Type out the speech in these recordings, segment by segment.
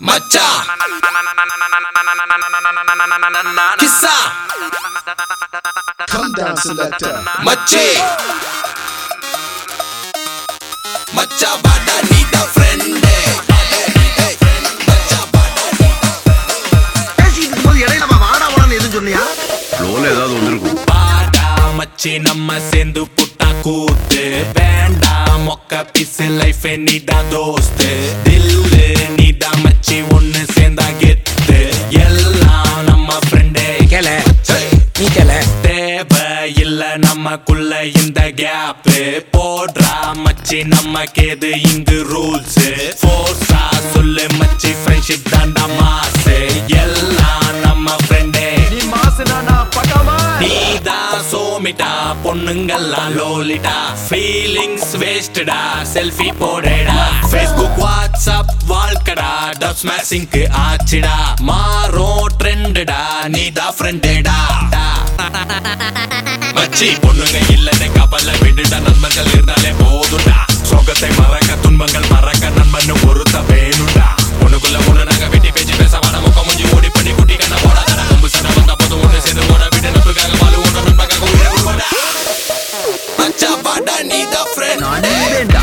மச்சா கிஸ்ஸா Come down, selector. மச்சி மச்சா பாடா நீ தான் ஃப்ரெண்டு மச்சா பாடா நீ பேசிட்டு இருக்கும்போது இடையில நம்ம வாடா வாடான்னு எதுவும் சொன்னியா ஃப்ளோல ஏதாவது வந்திருக்கும் பாடா மச்சி நம்ம சேர்ந்து புட்டா கூத்து வேண்டாம் மொக்க பிசு லைஃப் நீடா தோஸ்து தில்லு நீடா மச்சி ஒன்னு சேர்ந்தா கெத்து எல்லாம் நம்ம ஃப்ரெண்டே கேள நீ கேள தேவை இல்ல நமக்குள்ள இந்த கேப் போடுறா மச்சி நமக்கேது இங்கு ரூல்ஸ் ஃபோர்ஸா சொல்லு மச்சி ஃப்ரெண்ட்ஷிப் தாண்டா மாசு எல்லாம் நம்ம ஃப்ரெண்டே நீ மாசுனா நான் பட்டாமா நீதான் சோமிட்டா பொண்ணுங்கெல்லாம் லோலிட்டா ஃபீலிங்ஸ் வேஸ்டடா செல்ஃபி போடடா ஃபேஸ்புக் வாட்ஸ்அப் வாழ்க்கடா டப் ஸ்மாஷிங்க்கு ஆச்சுடா மாறும் ட்ரெண்டுடா நீதான் ஃப்ரெண்டடா மச்சி பொண்ணுங்க இல்லன்னு கப்பல்ல விட்டுட்டா நண்பர்கள் இருந்தாலே போதுடா சோகத்தை மறக்க துன்பங்கள் மறக்க நண்பன் ஒருத்த வேணுடா ஒண்ணுக்குள்ள ஒண்ணு நாங்க வெட்டி பேச்சு பேச வாட முக்கம் முடிஞ்சு ஓடி பண்ணி குட்டி கண்ண போடாத கொம்பு சண்டை வந்தா போதும் ஒண்ணு சேர்ந்து ஓட விட்டு நட்புக்காக வாழு ஒண்ணு நண்பக்காக உயிரை விடுவாடா மச்சா வாடா நீ தான் ஃப்ரெண்ட் வேண்டா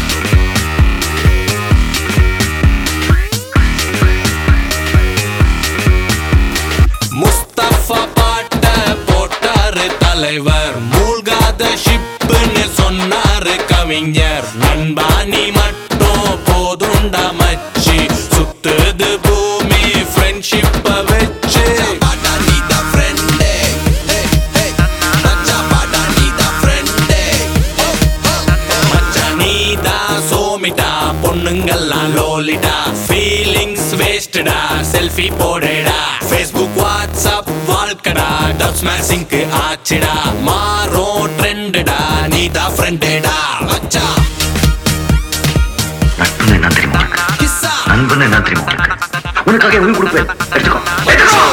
முஸ்தபா பாட்ட போட்டாரு தலைவர் மூழ்காத ஷிப்புன்னு சொன்னாரு கவிஞர் நண்பா நீ மட்டும் போதுண்டா மச்சி சுத்துது பூமி ஃப்ரெண்ட்ஷிப்ப வச்சு சோமிட்டா பொண்ணுங்கெல்லாம் லோலிடா ஃபீலிங்ஸ் வேஸ்டடா செல்ஃபி போடடா ஃபேஸ்புக் வாட்ஸ்அப் வாழ்க்கடா டப் ஸ்மாஷிங்க்கு ஆச்சுடா மாறும் ட்ரெண்டுடா நீ தான் ஃப்ரெண்டடா மச்சா நட்புன்னு என்ன தெரியுமா உனக்கு? கிஸ்ஸா நண்பன்னு என்ன தெரியுமா உனக்கு? உனக்காக என் உயிர் கொடுப்பேன் எடுத்துக்கோ எடுத்துக்கோ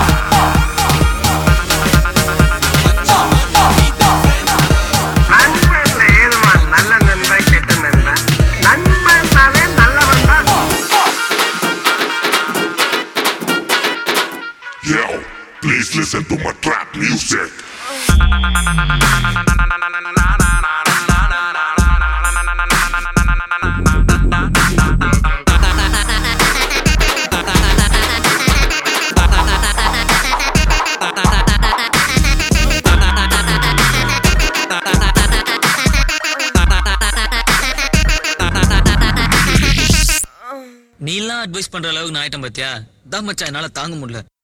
நண்பன்ல ஏதுமா நல்ல நண்பன் கெட்ட நண்பன் நண்பன்னாலே நல்லவன் தான் Yo, please listen to my trap music. நீ எல்லாம் அட்வைஸ் பண்ற அளவுக்கு நான் ஆயிட்டேன் பாத்தியா தான் மச்சான் என்னால தாங்க முடியல